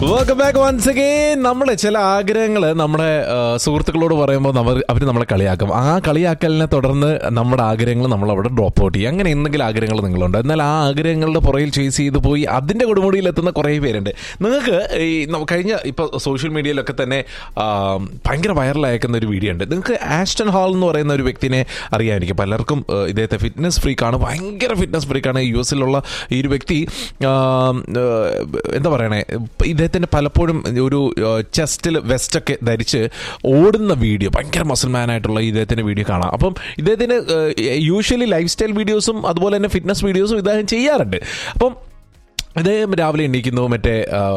welcome back once again നമ്മൾ ചില ആഗ്രഹങ്ങൾ നമ്മുടെ ആ, സുഹൃത്തുക്കളോട് പറയുമ്പോൾ നമ്മൾ അവർ നമ്മളെ കളിയാക്കും ആ കളിയാക്കലിനെ തുടർന്ന് നമ്മുടെ ആഗ്രഹങ്ങൾ നമ്മൾ അവിടെ ഡ്രോപ്പ് ഔട്ട് ചെയ്യും അങ്ങനെ എന്തെങ്കിലും ആഗ്രഹങ്ങൾ നിങ്ങളുണ്ട് എന്നാൽ ആ ആഗ്രഹങ്ങളുടെ പുറകിൽ ചേസ് ചെയ്ത് പോയി അതിന്റെ കൊടുമുടിയിൽ എത്തുന്ന കുറേ പേരുണ്ട് നിങ്ങൾക്ക് ഈ ന- കഴിഞ്ഞ ഇപ്പോൾ സോഷ്യൽ മീഡിയയിലൊക്കെ തന്നെ ആ, ഭയങ്കര വൈറലായേക്കുന്ന ഒരു വീഡിയോ ഉണ്ട് നിങ്ങൾക്ക് ആസ്റ്റൺ ഹാൾ എന്ന് പറയുന്ന ഒരു വ്യക്തിനെ അറിയാമായിരിക്കും പലർക്കും ആ, ഇദ്ദേഹത്തെ ഫിറ്റ്നസ് ഫ്രീക്കാണ് ഭയങ്കര ഫിറ്റ്നസ് ഫ്രീക്കാണ് യു എസിലുള്ള ഈ ഒരു വ്യക്തി ആ, ആ, എന്താ പറയണേ ഇദ്ദേഹത്തിന് പലപ്പോഴും ഒരു ചെസ്റ്റിൽ വെസ്റ്റൊക്കെ ധരിച്ച് ഓടുന്ന വീഡിയോ ഭയങ്കര മസിൽമാനായിട്ടുള്ള ഇദ്ദേഹത്തിന്റെ വീഡിയോ കാണാം അപ്പം ഇദ്ദേഹത്തിന് യൂഷ്വലി ലൈഫ് സ്റ്റൈൽ വീഡിയോസും അതുപോലെ തന്നെ ഫിറ്റ്നസ് വീഡിയോസും ഇദ്ദേഹം ചെയ്യാറുണ്ട് അപ്പം ഇദ്ദേഹം രാവിലെ എണീക്കുന്നു മറ്റേ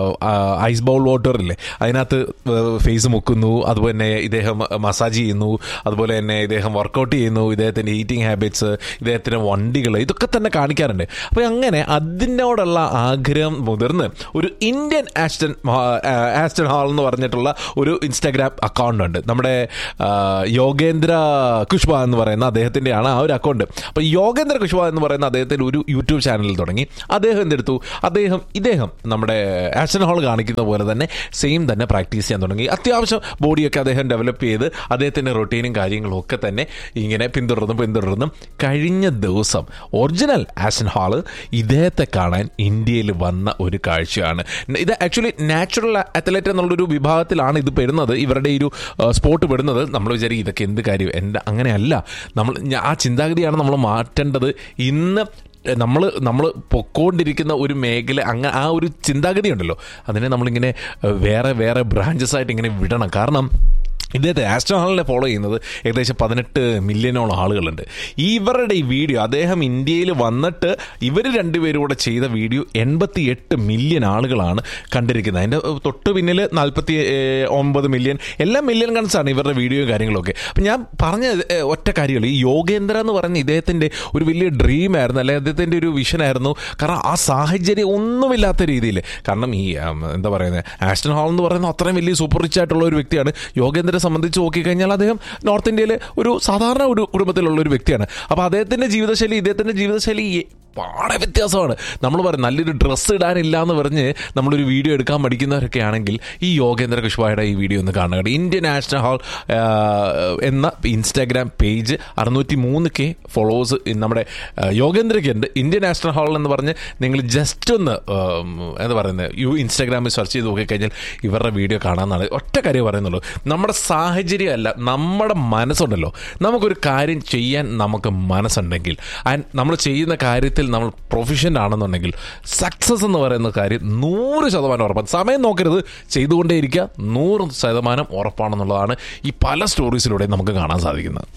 ഐസ് ബൗൾ വാട്ടറില്ലേ അതിനകത്ത് ഫേസ് മുക്കുന്നു അതുപോലെ തന്നെ ഇദ്ദേഹം മസാജ് ചെയ്യുന്നു അതുപോലെ തന്നെ ഇദ്ദേഹം വർക്കൗട്ട് ചെയ്യുന്നു ഇദ്ദേഹത്തിൻ്റെ ഈറ്റിംഗ് ഹാബിറ്റ്സ് ഇദ്ദേഹത്തിൻ്റെ വണ്ടികൾ ഇതൊക്കെ തന്നെ കാണിക്കാറുണ്ട് അപ്പോൾ അങ്ങനെ അതിനോടുള്ള ആഗ്രഹം മുതിർന്ന് ഒരു ഇന്ത്യൻ ആസ്റ്റൺ ആസ്റ്റൺ ഹാൾ എന്ന് പറഞ്ഞിട്ടുള്ള ഒരു ഇൻസ്റ്റാഗ്രാം അക്കൗണ്ട് ഉണ്ട് നമ്മുടെ ആ, യോഗേന്ദ്ര കുഷ്ബ എന്ന് പറയുന്ന അദ്ദേഹത്തിൻ്റെയാണ് ആ ഒരു അക്കൗണ്ട് അപ്പോൾ യോഗേന്ദ്ര കുഷ്ബ എന്ന് പറയുന്ന അദ്ദേഹത്തിൻ്റെ ഒരു യൂട്യൂബ് ചാനൽ തുടങ്ങി അദ്ദേഹം എന്തെടുത്തു അദ്ദേഹം ഇദ്ദേഹം നമ്മുടെ ആക്ഷൻ ഹാൾ കാണിക്കുന്ന പോലെ തന്നെ സെയിം തന്നെ പ്രാക്ടീസ് ചെയ്യാൻ തുടങ്ങി അത്യാവശ്യം ബോഡിയൊക്കെ അദ്ദേഹം ഡെവലപ്പ് ചെയ്ത് അദ്ദേഹത്തിൻ്റെ റൊട്ടീനും കാര്യങ്ങളും ഒക്കെ തന്നെ ഇങ്ങനെ പിന്തുടർന്നും പിന്തുടർന്നും കഴിഞ്ഞ ദിവസം ഒറിജിനൽ ആക്ഷൻ ഹാള് ഇദ്ദേഹത്തെ കാണാൻ ഇന്ത്യയിൽ വന്ന ഒരു കാഴ്ചയാണ് ഇത് ആക്ച്വലി നാച്ചുറൽ അത്ലറ്റ് എന്നുള്ളൊരു വിഭാഗത്തിലാണ് ഇത് പെടുന്നത് ഇവരുടെ ഈ ഒരു സ്പോട്ട് പെടുന്നത് നമ്മൾ വിചാരിക്കും ഇതൊക്കെ എന്ത് കാര്യം എൻ്റെ അങ്ങനെയല്ല നമ്മൾ ഞ- ആ ചിന്താഗതിയാണ് നമ്മൾ മാറ്റേണ്ടത് ഇന്ന് നമ്മൾ നമ്മൾ പൊക്കോണ്ടിരിക്കുന്ന ഒരു മേഖല അങ്ങനെ ആ ഒരു ചിന്താഗതി ഉണ്ടല്ലോ അതിനെ നമ്മളിങ്ങനെ ഏഹ്, വേറെ വേറെ ബ്രാഞ്ചസ് ആയിട്ട് ഇങ്ങനെ വിടണം കാരണം ഇദ്ദേഹത്തെ ആസ്ട്രോ ഹാളിനെ ഫോളോ ചെയ്യുന്നത് ഏകദേശം പതിനെട്ട് മില്യണോളം ആളുകളുണ്ട് ഇവരുടെ ഈ വീഡിയോ അദ്ദേഹം ഇന്ത്യയിൽ വന്നിട്ട് ഇവർ രണ്ടുപേരും കൂടെ ചെയ്ത വീഡിയോ എൺപത്തി എട്ട് മില്യൺ ആളുകളാണ് കണ്ടിരിക്കുന്നത് അതിൻ്റെ തൊട്ട് പിന്നിൽ നാൽപ്പത്തി ഒമ്പത് മില്യൺ എല്ലാം മില്യൺ കൺസാണ് ഇവരുടെ വീഡിയോയും കാര്യങ്ങളൊക്കെ അപ്പം ഞാൻ പറഞ്ഞ ഏഹ്, ഒറ്റ കാര്യമുള്ളൂ ഈ യോഗേന്ദ്ര എന്ന് പറയുന്ന ഇദ്ദേഹത്തിൻ്റെ ഒരു വലിയ ഡ്രീം ആയിരുന്നു അല്ലെങ്കിൽ അദ്ദേഹത്തിൻ്റെ ഒരു വിഷനായിരുന്നു കാരണം ആ സാഹചര്യം ഒന്നുമില്ലാത്ത രീതിയിൽ കാരണം ഈ ഉം, എന്താ പറയുന്നത് ആസ്റ്റൺ ഹാൾ എന്ന് പറയുന്ന അത്രയും വലിയ സൂപ്പർ റിച്ച് ആയിട്ടുള്ള ഒരു വ്യക്തിയാണ് യോഗേന്ദ്രനെ സംബന്ധിച്ച് നോക്കിക്കഴിഞ്ഞാൽ അദ്ദേഹം നോർത്ത് ഇന്ത്യയിലെ ഒരു സാധാരണ ഒരു കുടുംബത്തിലുള്ള ഒരു വ്യക്തിയാണ് അപ്പോൾ അദ്ദേഹത്തിൻ്റെ ജീവിതശൈലി ഇദ്ദേഹത്തിൻ്റെ ജീവിതശൈലി പാടെ വ്യത്യാസമാണ് നമ്മൾ പറയും നല്ലൊരു ഡ്രസ്സ് ഇടാനില്ല എന്ന് പറഞ്ഞ് നമ്മളൊരു വീഡിയോ എടുക്കാൻ മടിക്കുന്നവരൊക്കെ ആണെങ്കിൽ ഈ യോഗേന്ദ്ര കുഷ്വായുടെ ഈ വീഡിയോ ഒന്ന് കാണുക ഇന്ത്യൻ നാഷണൽ ഹാൾ ആ, എന്ന ഇൻസ്റ്റാഗ്രാം പേജ് അറുന്നൂറ്റി മൂന്ന് കെ ഫോളോവേഴ്സ് നമ്മുടെ ആ, യോഗേന്ദ്രയ്ക്ക് ഉണ്ട് ഇന്ത്യൻ നാഷണൽ ഹാൾ എന്ന് പറഞ്ഞ് നിങ്ങൾ ജസ്റ്റ് ഒന്ന് ഉം, എന്താ പറയുന്നത് യു ഇൻസ്റ്റാഗ്രാമിൽ സെർച്ച് ചെയ്ത് നോക്കിക്കഴിഞ്ഞാൽ ഇവരുടെ വീഡിയോ കാണാമെന്നാണ് ഒറ്റ കാര്യം പറയുന്നുള്ളൂ നമ്മുടെ സാഹചര്യമല്ല നമ്മുടെ മനസ്സുണ്ടല്ലോ നമുക്കൊരു കാര്യം ചെയ്യാൻ നമുക്ക് മനസ്സുണ്ടെങ്കിൽ ആൻഡ് നമ്മൾ ചെയ്യുന്ന കാര്യത്തിൽ നമ്മൾ പ്രൊഫഷൻ്റ് ആണെന്നുണ്ടെങ്കിൽ സക്സസ് എന്ന് പറയുന്ന കാര്യം നൂറ് ശതമാനം ഉറപ്പാണ് സമയം നോക്കരുത് ചെയ്തുകൊണ്ടേയിരിക്കുക നൂറ് ശതമാനം ഉറപ്പാണെന്നുള്ളതാണ് ഈ പല സ്റ്റോറീസിലൂടെ നമുക്ക് കാണാൻ സാധിക്കുന്നത്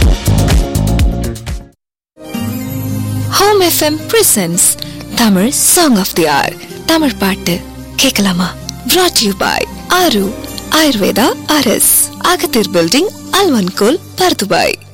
home FM presents Tamil song of the hour Tamil பாட்டு கேட்கலாமா brought you by Aaru Ayurveda அரஸ் அகத்தீர் பில்டிங் அல்வன்கோல் பர்துபாய்